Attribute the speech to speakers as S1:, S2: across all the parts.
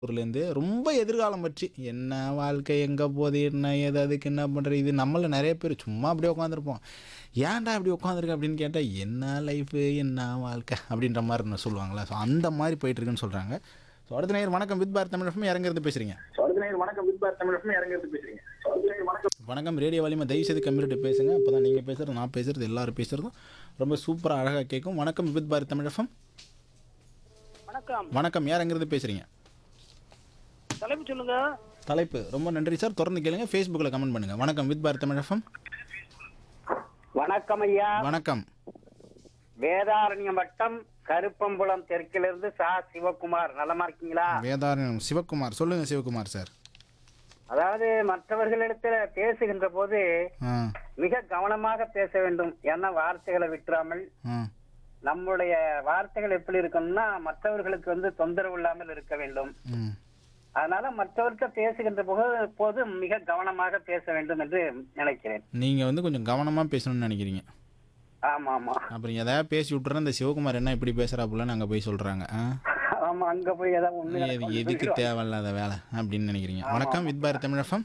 S1: ஊர்லேருந்து ரொம்ப எதிர்காலம் பற்றி என்ன வாழ்க்கை எங்கே போகுது என்ன ஏது அதுக்கு என்ன பண்ணுறது இது நம்மள நிறைய பேர் சும்மா அப்படியே உட்காந்துருப்போம் ஏன்டா இப்படி உட்காந்துருக்க அப்படின்னு கேட்டால் என்ன லைஃபு என்ன வாழ்க்கை அப்படின்ற மாதிரி நான் சொல்லுவாங்களா ஸோ அந்த மாதிரி போயிட்டுருக்குன்னு சொல்கிறாங்க ஸோ அடுத்த நேரம் வணக்கம் வித் பாரத் தமிழ் FM இறங்குறது பேசுகிறீங்க
S2: வணக்கம் வித் பார் தமிழ் FM இறங்கிறது பேசுறீங்க வணக்கம்
S1: வணக்கம் ரேடியோ வலிமை தயவு செய்து கம்யூனிட்டி பேசுங்க அப்போ தான் நீங்கள் பேசுகிறது நான் பேசுகிறது எல்லாரும் பேசுகிறதும் ரொம்ப சூப்பராக அழகாக கேட்கும் வணக்கம் வித் பாரத் தமிழ் FM
S3: வணக்கம்
S1: வணக்கம் யாருங்கிறது பேசுகிறீங்க
S3: தலைப்பு சொல்லுங்க
S1: தலைப்பு ரொம்ப நன்றி சார் தொடர்ந்து கேளுங்க ஃபேஸ்புக்கில் கமெண்ட் பண்ணுங்கள் வணக்கம் வித் பாரத் தமிழ் FM
S3: வணக்கம் ஐயா
S1: வணக்கம்
S3: வேதாரண்யம் வட்டம் கருப்பம்புலம் தெற்கிலிருந்து சா சிவகுமார் நலமா இருக்கீங்களா
S1: வேதாரண்யம் சிவகுமார் சொல்லுங்கள் சிவகுமார் சார்
S3: அதாவது மற்றவர்களிடத்துல பேசுகின்ற போது
S1: ஆ
S3: மிக கவனமாக பேச வேண்டும் என்ன வார்த்தைகளை விட்டுறாமல்
S1: ஆ
S3: நம்முடைய வார்த்தைகள் எப்படி இருக்கணும்னா மற்றவர்களுக்கு வந்து தொந்தரவு இல்லாமல் இருக்க வேண்டும்
S1: ம்
S3: அதனால மற்றவர்கிட்ட பேசுகின்ற போது போது மிக கவனமாக பேச வேண்டும் என்று நினைக்கிறேன்
S1: நீங்கள் வந்து கொஞ்சம் கவனமாக பேசணும்னு நினைக்கிறீங்க
S3: ஆமா ஆமா
S1: அப்புறம் எதாவது பேசி விட்டுறேன் இந்த சிவகுமார் என்ன இப்படி பேசுகிறாப்புலன்னு அங்கே போய் சொல்கிறாங்க ஆ
S3: ஆமா அங்க போய் ஏதாவது ஒண்ணு
S1: இது எதுக்கு தேவையில்லாத வேலை அப்படின்னு நினைக்கிறீங்க வணக்கம் வித் பாரத் தமிழ் FM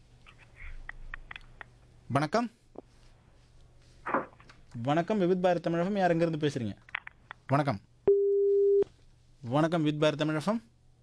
S1: வணக்கம் வணக்கம் வித் பாரத் தமிழ் FM யார் எங்கேருந்து பேசுகிறீங்க வணக்கம் வணக்கம் வித் பாரத் தமிழ் FM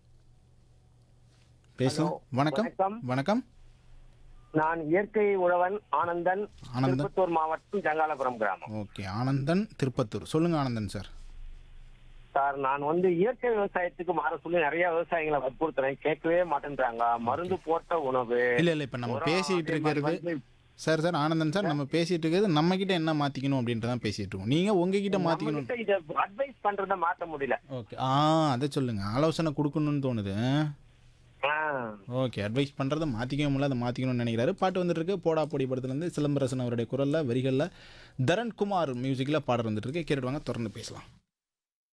S1: பேசும் வணக்கம்
S4: வணக்கம்.
S1: வணக்கம்
S4: நான் இயற்கை உழவன் ஆனந்தன்
S1: ஆனந்தன்.
S4: திருப்பத்தூர் மாவட்டம் ஜங்காலபுரம் கிராமம்
S1: ஓகே ஆனந்தன் திருப்பத்தூர் சொல்லுங்க ஆனந்தன் சார்
S4: சார் நான் வந்து இயற்கை விவசாயத்துக்கு மாற சொல்லி நிறைய விவசாயிகளை வற்புறுத்துறேன் கேட்கவே மாட்டேன்றாங்க மருந்து போட்ட உணவு
S1: இல்லை இல்லை இப்போ நம்ம
S4: உரம்,
S1: பேசிகிட்டு
S4: அதே மாதிரி
S1: இருக்கிறது
S4: வந்து
S1: சார் சார் ஆனந்தன் சார் நம்ம பேசிகிட்டு இருக்கிறது நம்ம கிட்ட என்ன மாற்றிக்கணும் அப்படின்றதான் பேசிகிட்டு இருக்கோம் நீங்கள் உங்ககிட்ட மாற்றிக்கணும்
S4: நம்மகிட்ட இத அட்வைஸ் பண்றத மாத்த முடியல
S1: ஓகே ஆ அதை சொல்லுங்க ஆலோசனை கொடுக்கணும்னு தோணுது
S4: ஆ.
S1: ஓகே அட்வைஸ் பண்ணுறதை மாற்றிக்கவே முடியல அதை மாற்றிக்கணும்னு நினைக்கிறாரு பாட்டு வந்துட்டு இருக்கு போடா பொடி படத்துலேருந்து சிலம்பரசன் அவருடைய குரலில் வரிகளில் தரண்குமார் மியூசிக்கில் பாடல் வந்துட்டு இருக்கு கேட்டுட்டு வாங்க தொடர்ந்து பேசலாம்